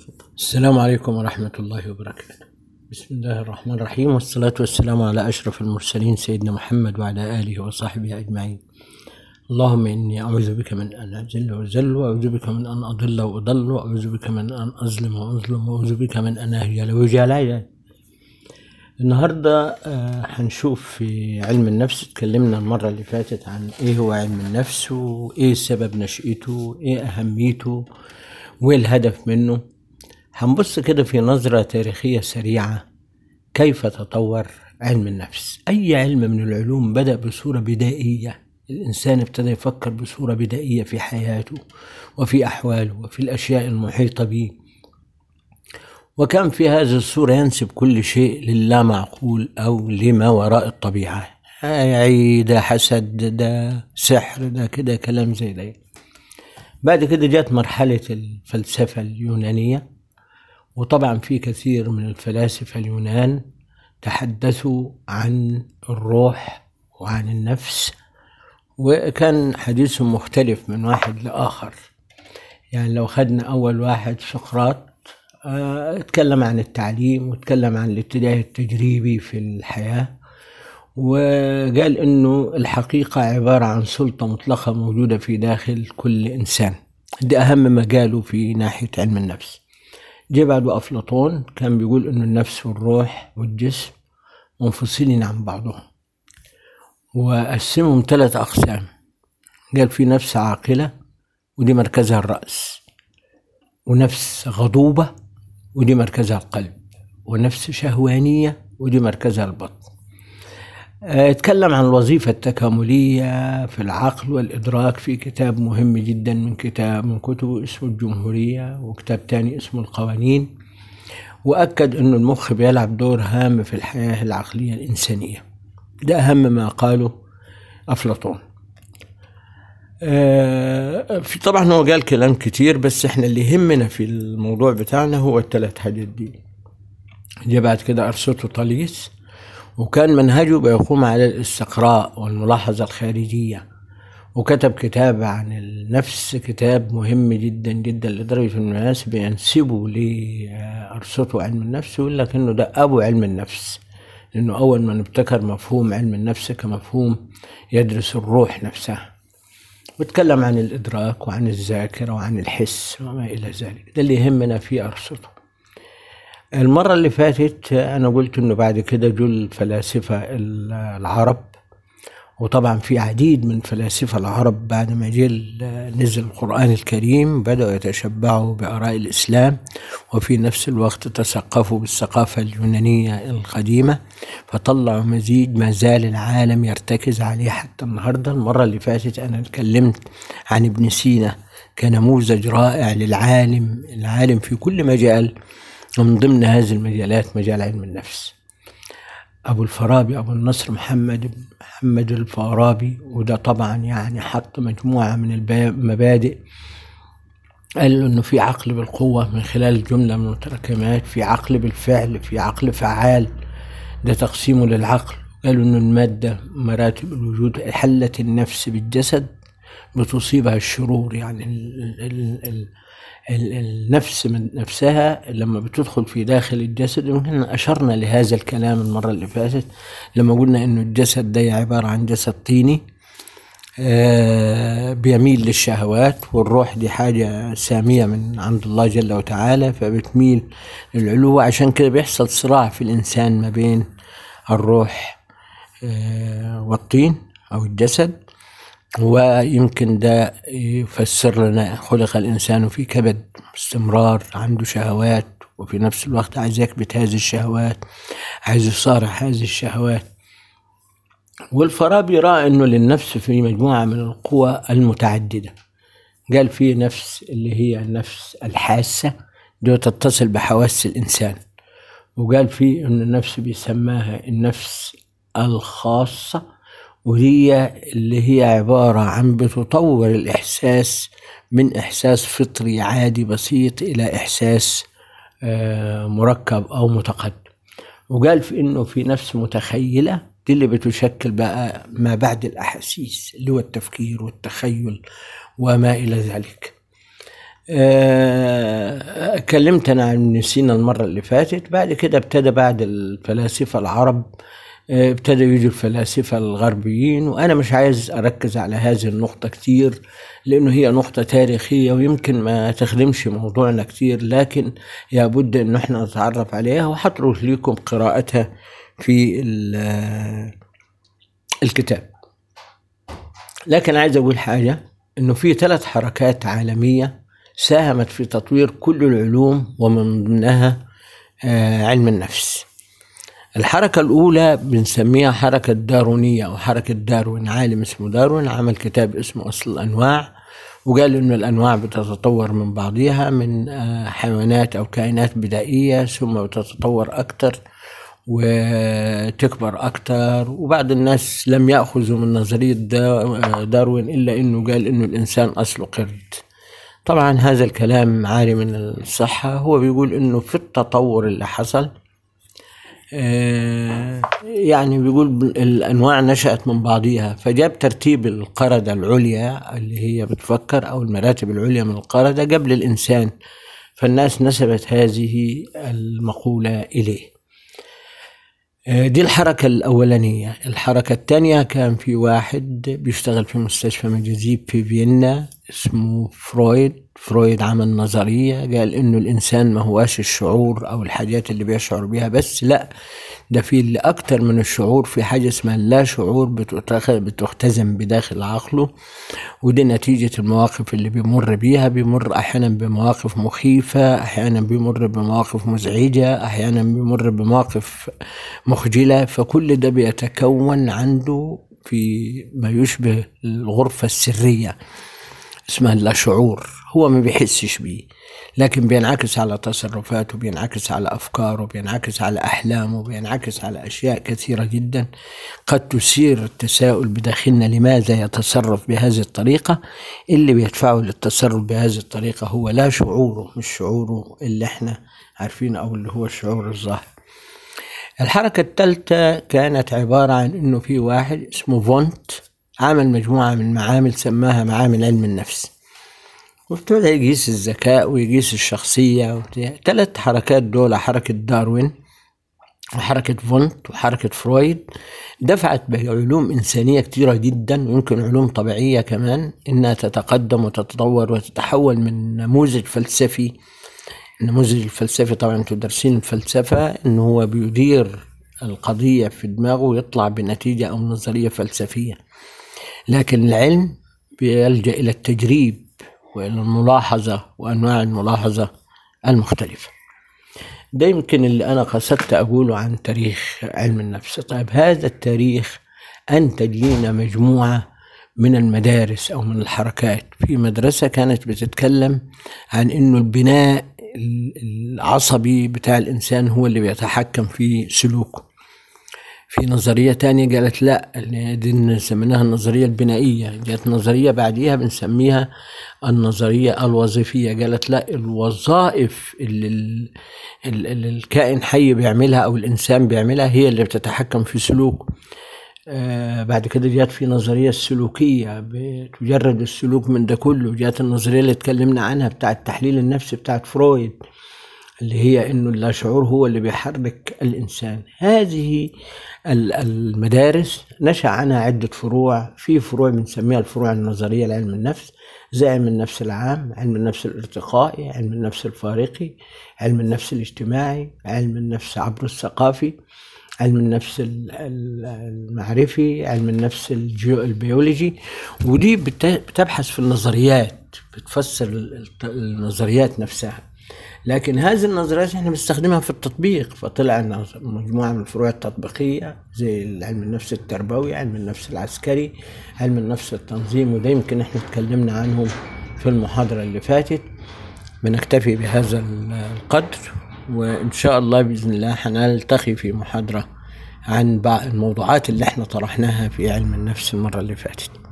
السلام عليكم ورحمة الله وبركاته بسم الله الرحمن الرحيم والصلاة والسلام على أشرف المرسلين سيدنا محمد وعلى آله وصحبه أجمعين اللهم إني أعوذ بك من أن أجل وأجل وأعوذ بك من أن أضل وأضل وأعوذ بك من أن أظلم وأظلم وأعوذ بك من أن أهجل ويجعل النهاردة آه، هنشوف في علم النفس اتكلمنا المرة اللي فاتت عن ايه هو علم النفس وايه سبب نشأته ايه أهميته وايه الهدف منه هنبص كده في نظرة تاريخية سريعة كيف تطور علم النفس أي علم من العلوم بدأ بصورة بدائية الإنسان ابتدى يفكر بصورة بدائية في حياته وفي أحواله وفي الأشياء المحيطة به وكان في هذه الصورة ينسب كل شيء للا معقول أو لما وراء الطبيعة يعني ده حسد ده سحر ده كده كلام زي ده بعد كده جت مرحلة الفلسفة اليونانية وطبعا في كثير من الفلاسفة اليونان تحدثوا عن الروح وعن النفس وكان حديثهم مختلف من واحد لآخر يعني لو خدنا أول واحد سقراط آه، اتكلم عن التعليم واتكلم عن الاتجاه التجريبي في الحياة وقال انه الحقيقة عبارة عن سلطة مطلقة موجودة في داخل كل انسان ده اهم ما قاله في ناحية علم النفس جه بعده افلاطون كان بيقول انه النفس والروح والجسم منفصلين عن بعضهم وقسمهم ثلاث اقسام قال في نفس عاقلة ودي مركزها الرأس ونفس غضوبة ودي مركزها القلب ونفس شهوانية ودي مركزها البطن آه، اتكلم عن الوظيفة التكاملية في العقل والإدراك في كتاب مهم جدا من كتاب من كتبه اسمه الجمهورية وكتاب تاني اسمه القوانين وأكد أن المخ بيلعب دور هام في الحياة العقلية الإنسانية ده أهم ما قاله أفلاطون آه، في طبعا هو قال كلام كتير بس احنا اللي يهمنا في الموضوع بتاعنا هو الثلاث حاجات دي جه بعد كده أرسطو طاليس وكان منهجه بيقوم على الاستقراء والملاحظة الخارجية وكتب كتاب عن النفس كتاب مهم جدا جدا لدرجة إن الناس بينسبوا لأرسطو علم النفس ويقول لك إنه ده أبو علم النفس لأنه أول ما ابتكر مفهوم علم النفس كمفهوم يدرس الروح نفسها واتكلم عن الإدراك وعن الذاكرة وعن الحس وما إلى ذلك ده اللي يهمنا في أرسطو المرة اللي فاتت أنا قلت إنه بعد كده جو الفلاسفة العرب وطبعا في عديد من فلاسفة العرب بعد ما جه نزل القرآن الكريم بدأوا يتشبعوا بآراء الإسلام وفي نفس الوقت تثقفوا بالثقافة اليونانية القديمة فطلعوا مزيج ما زال العالم يرتكز عليه حتى النهاردة المرة اللي فاتت أنا اتكلمت عن ابن سينا كنموذج رائع للعالم العالم في كل مجال ومن ضمن هذه المجالات مجال علم النفس أبو الفارابي أبو النصر محمد محمد الفارابي وده طبعا يعني حط مجموعة من المبادئ قال له انه في عقل بالقوة من خلال جملة من المتراكمات في عقل بالفعل في عقل فعال ده تقسيمه للعقل قالوا انه المادة مراتب الوجود حلت النفس بالجسد بتصيبها الشرور يعني ال ال ال النفس من نفسها لما بتدخل في داخل الجسد يمكن أشرنا لهذا الكلام المرة اللي فاتت لما قلنا إنه الجسد ده عبارة عن جسد طيني آه، بيميل للشهوات والروح دي حاجة سامية من عند الله جل وتعالى فبتميل للعلو عشان كده بيحصل صراع في الإنسان ما بين الروح آه، والطين أو الجسد ويمكن ده يفسر لنا خلق الإنسان في كبد استمرار عنده شهوات وفي نفس الوقت عايز يكبت هذه الشهوات عايز يصارع هذه الشهوات والفارابي رأى أنه للنفس في مجموعة من القوى المتعددة قال في نفس اللي هي النفس الحاسة دي تتصل بحواس الإنسان وقال في أن النفس بيسماها النفس الخاصة وهي اللي هي عبارة عن بتطور الإحساس من إحساس فطري عادي بسيط إلى إحساس آه، مركب أو متقدم وقال في إنه في نفس متخيلة دي اللي بتشكل بقى ما بعد الأحاسيس اللي هو التفكير والتخيل وما إلى ذلك آه، اتكلمت انا عن ابن سينا المره اللي فاتت بعد كده ابتدى بعد الفلاسفه العرب آه، ابتدوا يجوا الفلاسفه الغربيين وانا مش عايز اركز على هذه النقطه كتير لانه هي نقطه تاريخيه ويمكن ما تخدمش موضوعنا كتير لكن لابد ان احنا نتعرف عليها وهترك لكم قراءتها في ال- الكتاب لكن عايز اقول حاجه انه في ثلاث حركات عالميه ساهمت في تطوير كل العلوم ومن ضمنها آه، علم النفس الحركة الأولى بنسميها حركة دارونية أو حركة داروين عالم اسمه داروين عمل كتاب اسمه أصل الأنواع وقال إنه الأنواع بتتطور من بعضها من آه، حيوانات أو كائنات بدائية ثم بتتطور أكتر وتكبر أكتر وبعض الناس لم يأخذوا من نظرية دا- داروين إلا إنه قال إنه الإنسان أصله قرد طبعا هذا الكلام عاري من الصحة هو بيقول إنه في التطور اللي حصل آه، يعني بيقول ب- الأنواع نشأت من بعضها فجاب ترتيب القردة العليا اللي هي بتفكر أو المراتب العليا من القردة قبل الإنسان فالناس نسبت هذه المقولة إليه آه، دي الحركة الأولانية الحركة الثانية كان في واحد بيشتغل في مستشفى مجازيب في فيينا اسمه فرويد فرويد عمل نظرية قال إنه الإنسان ما هواش الشعور أو الحاجات اللي بيشعر بيها بس لا ده في اللي أكتر من الشعور في حاجة اسمها اللا شعور بتتخ- بتختزن بداخل عقله ودي نتيجة المواقف اللي بيمر بيها بيمر أحيانا بمواقف مخيفة أحيانا بيمر بمواقف مزعجة أحيانا بيمر بمواقف مخجلة فكل ده بيتكون عنده في ما يشبه الغرفة السرية اسمها اللاشعور هو ما بيحسش بيه لكن بينعكس على تصرفاته بينعكس على أفكاره بينعكس على أحلامه بينعكس على أشياء كثيرة جدا قد تثير التساؤل بداخلنا لماذا يتصرف بهذه الطريقة اللي بيدفعه للتصرف بهذه الطريقة هو لا شعوره مش شعوره اللي احنا عارفينه أو اللي هو الشعور الظاهر الحركة الثالثة كانت عبارة عن انه في واحد اسمه فونت عمل مجموعة من معامل سماها معامل علم النفس وابتدى يقيس الذكاء ويقيس الشخصية وبتاع. ثلاث حركات دول حركة داروين وحركة فونت وحركة فرويد دفعت بعلوم إنسانية كتيرة جدا ويمكن علوم طبيعية كمان إنها تتقدم وتتطور وتتحول من نموذج فلسفي النموذج الفلسفي طبعا انتوا دارسين الفلسفة انه هو بيدير القضية في دماغه ويطلع بنتيجة او نظرية فلسفية لكن العلم بيلجأ الى التجريب والى الملاحظة وانواع الملاحظة المختلفة ده يمكن اللي انا قصدت اقوله عن تاريخ علم النفس طيب هذا التاريخ انتج لنا مجموعة من المدارس او من الحركات في مدرسة كانت بتتكلم عن انه البناء العصبي بتاع الانسان هو اللي بيتحكم في سلوكه في نظرية تانية قالت لا اللي دي سميناها النظرية البنائية جات نظرية بعديها بنسميها النظرية الوظيفية قالت لا الوظائف اللي, ال- ال- اللي الكائن حي بيعملها أو الإنسان بيعملها هي اللي بتتحكم في سلوكه آه بعد كده جات في نظرية السلوكية بتجرد السلوك من ده كله جات النظرية اللي اتكلمنا عنها بتاعة التحليل النفسي بتاعة فرويد اللي هي انه اللاشعور هو اللي بيحرك الانسان هذه ال- المدارس نشا عنها عده فروع في فروع بنسميها الفروع النظريه لعلم النفس زي علم النفس العام علم النفس الارتقائي علم النفس الفارقي علم النفس الاجتماعي علم النفس عبر الثقافي علم النفس ال- ال- المعرفي علم النفس الجيو البيولوجي ودي بت- بتبحث في النظريات بتفسر ال- الت- النظريات نفسها لكن هذه النظريات احنا بنستخدمها في التطبيق فطلع لنا مجموعه من الفروع التطبيقيه زي علم النفس التربوي علم النفس العسكري علم النفس التنظيم وده يمكن احنا اتكلمنا عنهم في المحاضره اللي فاتت بنكتفي بهذا القدر وان شاء الله باذن الله هنلتقي في محاضره عن بعض الموضوعات اللي احنا طرحناها في علم النفس المره اللي فاتت